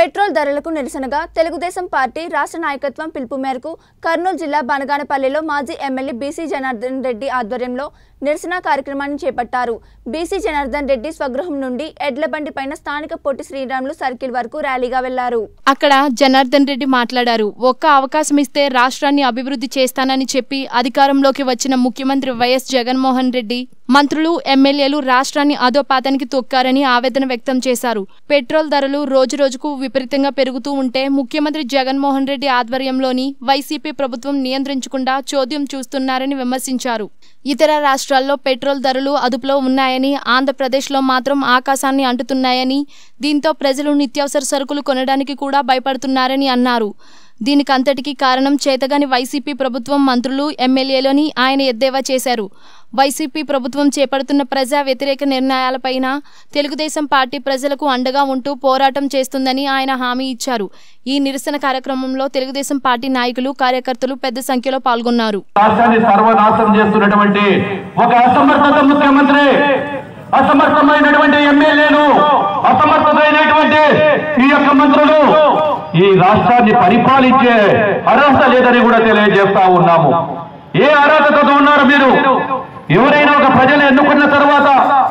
petrol ధరలకు నిరసనగా Telugu Desam party రాష్ట్ర నాయకత్వం పిలుపు మేరకు కర్నూలు జిల్లా బనగానపల్లిలో మాజీ ఎమ్మెల్యే బీసీ జనార్దన్ రెడ్డి ఆధ్వర్యంలో నిరసన కార్యక్రమాన్ని చేపట్టారు బీసీ జనార్దన్ రెడ్డి స్వగృహం నుండి ఎడ్లబండి పైన స్థానిక పొట్టి శ్రీరాములు సర్కిల్ వరకు ర్యాలీగా వెళ్లారు అక్కడ జనార్దన్ రెడ్డి మాట్లాడారు ఒక్క అవకాశం ఇస్తే రాష్ట్రాన్ని అభివృద్ధి చేస్తానని చెప్పి అధికారంలోకి వచ్చిన ముఖ్యమంత్రి వైఎస్ జగన్మోహన్ రెడ్డి మంత్రులు ఎమ్మెల్యేలు రాష్ట్రాన్ని అధోపాతానికి తొక్కారని ఆవేదన వ్యక్తం చేశారు పెట్రోల్ ధరలు రోజురోజుకు విపరీతంగా పెరుగుతూ ఉంటే ముఖ్యమంత్రి జగన్మోహన్ రెడ్డి ఆధ్వర్యంలోని వైసీపీ ప్రభుత్వం నియంత్రించకుండా చోద్యం చూస్తున్నారని విమర్శించారు ఇతర రాష్ట్రాల్లో పెట్రోల్ ధరలు అదుపులో ఉన్నాయని ఆంధ్రప్రదేశ్లో మాత్రం ఆకాశాన్ని అంటుతున్నాయని దీంతో ప్రజలు నిత్యావసర సరుకులు కొనడానికి కూడా భయపడుతున్నారని అన్నారు దీనికంతటికీ కారణం చేతగాని వైసీపీ ప్రభుత్వం మంత్రులు ఎమ్మెల్యేలని ఆయన ఎద్దేవా చేశారు వైసీపీ ప్రభుత్వం చేపడుతున్న ప్రజా వ్యతిరేక నిర్ణయాలపైన తెలుగుదేశం పార్టీ ప్రజలకు అండగా ఉంటూ పోరాటం చేస్తుందని ఆయన హామీ ఇచ్చారు ఈ నిరసన కార్యక్రమంలో తెలుగుదేశం పార్టీ నాయకులు కార్యకర్తలు పెద్ద సంఖ్యలో పాల్గొన్నారు రాష్ట్రాన్ని సర్వనాశనం చేస్తున్నటువంటి ఒక అసమర్థత ముఖ్యమంత్రి అసమర్థమైనటువంటి ఎమ్మెల్యేలు అసమర్థమైనటువంటి ఈ యొక్క మంత్రులు ఈ రాష్ట్రాన్ని పరిపాలించే అర్హత లేదని కూడా తెలియజేస్తా ఉన్నాము ఏ అర్హతతో ఉన్నారు మీరు ఎవరైనా ఒక ప్రజలు ఎన్నుకున్న తర్వాత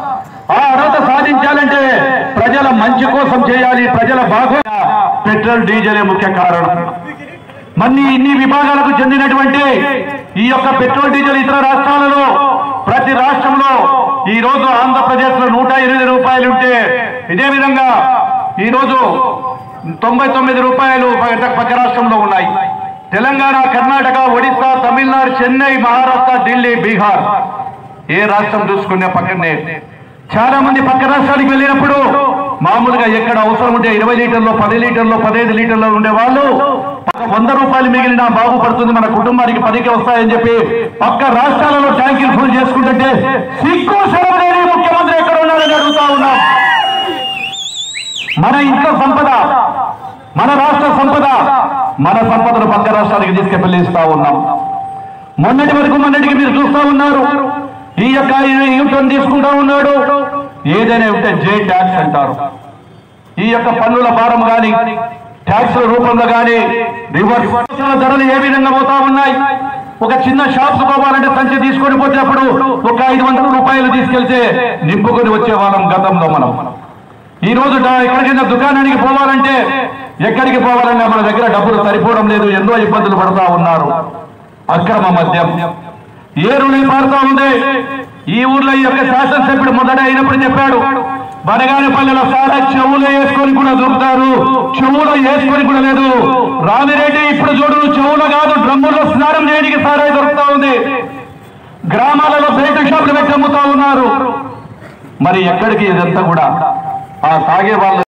ఆ అర్హత సాధించాలంటే ప్రజల మంచి కోసం చేయాలి ప్రజల బాగో పెట్రోల్ డీజిలే ముఖ్య కారణం మన్ని ఇన్ని విభాగాలకు చెందినటువంటి ఈ యొక్క పెట్రోల్ డీజిల్ ఇతర రాష్ట్రాలలో ప్రతి రాష్ట్రంలో ఈ రోజు ఆంధ్రప్రదేశ్ లో నూట ఎనిమిది రూపాయలు ఉంటే ఇదే విధంగా ఈ రోజు తొంభై తొమ్మిది రూపాయలు పక్క- పక్క రాష్ట్రంలో ఉన్నాయి తెలంగాణ కర్ణాటక ఒడిశా తమిళనాడు చెన్నై మహారాష్ట్ర ఢిల్లీ బీహార్ ఏ రాష్ట్రం చూసుకునే పక్కనే చాలా మంది పక్క రాష్ట్రానికి వెళ్ళినప్పుడు మామూలుగా ఎక్కడ అవసరం ఉంటే ఇరవై లీటర్లో పది లీటర్లో పదహైదు లీటర్లో ఉండే వాళ్ళు ఒక వంద రూపాయలు మిగిలినా బాగుపడుతుంది మన కుటుంబానికి పనికి వస్తాయని చెప్పి పక్క రాష్ట్రాలలో ట్యాంకీలు ఫుల్ చేసుకుంటుంటే సిగ్గు శరం లేని ముఖ్యమంత్రి ఎక్కడ ఉన్నారని అడుగుతా ఉన్నాం మన ఇంట్లో సంపద మన రాష్ట్ర సంపద మన సంపదను పక్క రాష్ట్రానికి తీసుకెళ్లిస్తా ఉన్నాం మొన్నటి వరకు మొన్నటికి మీరు చూస్తా ఉన్నారు ఈ యొక్క యూటర్న్ తీసుకుంటా ఉన్నాడు ఏదైనా ఉంటే జే ట్యాక్స్ అంటారు ఈ యొక్క పన్నుల భారం గాని ట్యాక్స్ రూపంలో గాని రివర్స్ ధరలు ఏ విధంగా పోతా ఉన్నాయి ఒక చిన్న షాప్స్ పోవాలంటే సంచి తీసుకొని పోతేప్పుడు ఒక ఐదు వందల రూపాయలు తీసుకెళ్తే నింపుకొని వచ్చే వాళ్ళం గతంలో మనం ఈ రోజు డా- ఎక్కడికైనా దుకాణానికి పోవాలంటే ఎక్కడికి పోవాలన్నా మన దగ్గర డబ్బులు సరిపోవడం లేదు ఎన్నో ఇబ్బందులు పడుతా ఉన్నారు అక్రమ మద్యం ఏరులే పారుతా ఉంది ఈ ఊర్లో ఈ యొక్క శాసనసభ్యుడు మొదట అయినప్పుడు చెప్పాడు బనగానపల్లెలో చాలా చెవులు వేసుకొని కూడా దొరుకుతారు చెవులో వేసుకొని కూడా లేదు రామిరెడ్డి ఇప్పుడు చూడు చెవులో కాదు డ్రమ్ముల్లో స్నానం చేయడానికి సారాయి దొరుకుతా ఉంది గ్రామాలలో బయట షాపులు పెట్టి అమ్ముతా ఉన్నారు మరి ఎక్కడికి ఇదంతా కూడా ఆ తాగే వాళ్ళు